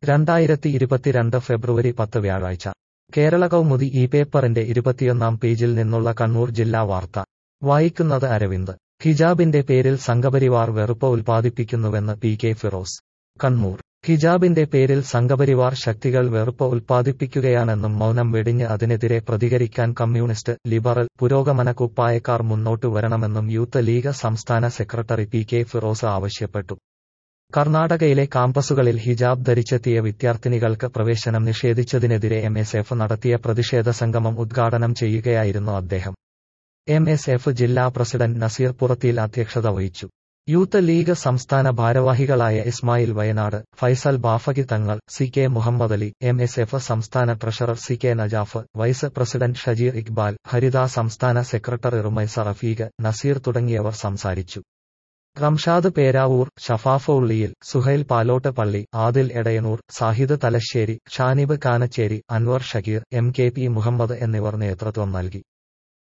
രണ്ടായിരത്തി ഇരുപത്തിരണ്ട് ഫെബ്രുവരി പത്ത് വ്യാഴാഴ്ച കേരള കൗമുദി ഈ പേപ്പറിന്റെ ഇരുപത്തിയൊന്നാം പേജിൽ നിന്നുള്ള കണ്ണൂർ ജില്ലാ വാർത്ത വായിക്കുന്നത് അരവിന്ദ് ഹിജാബിന്റെ പേരിൽ സംഘപരിവാർ വെറുപ്പ് ഉൽപ്പാദിപ്പിക്കുന്നുവെന്ന് പി കെ ഫിറോസ് കണ്ണൂർ ഹിജാബിന്റെ പേരിൽ സംഘപരിവാർ ശക്തികൾ വെറുപ്പ് ഉൽപ്പാദിപ്പിക്കുകയാണെന്നും മൗനം വെടിഞ്ഞ് അതിനെതിരെ പ്രതികരിക്കാൻ കമ്മ്യൂണിസ്റ്റ് ലിബറൽ പുരോഗമന കുപ്പായക്കാർ മുന്നോട്ടു വരണമെന്നും യൂത്ത് ലീഗ് സംസ്ഥാന സെക്രട്ടറി പി കെ ഫിറോസ് ആവശ്യപ്പെട്ടു കർണാടകയിലെ കാമ്പസുകളിൽ ഹിജാബ് ധരിച്ചെത്തിയ വിദ്യാർത്ഥിനികൾക്ക് പ്രവേശനം നിഷേധിച്ചതിനെതിരെ എം എസ് എഫ് നടത്തിയ പ്രതിഷേധ സംഗമം ഉദ്ഘാടനം ചെയ്യുകയായിരുന്നു അദ്ദേഹം എം എസ് എഫ് ജില്ലാ പ്രസിഡന്റ് നസീർ പുറത്തിയിൽ അധ്യക്ഷത വഹിച്ചു യൂത്ത് ലീഗ് സംസ്ഥാന ഭാരവാഹികളായ Ismail Wayanad Faisal Bafaqi Thangal C K Muhammad Ali M S F സംസ്ഥാന treasurer C K Najaf vice president Shajeer Iqbal Haritha സംസ്ഥാന സെക്രട്ടറി റുമൈസ റഫീഖ് നസീർ തുടങ്ങിയവർ സംസാരിച്ചു റംഷാദ് പേരാവൂർ ഷഫാഫ ഉള്ളിയിൽ സുഹൈൽ പാലോട്ട് പള്ളി Adil Edayannur Sahid Thalassery Shanib Kanachery Anwar Shakeer M K P Muhammad എന്നിവർ നേതൃത്വം നൽകി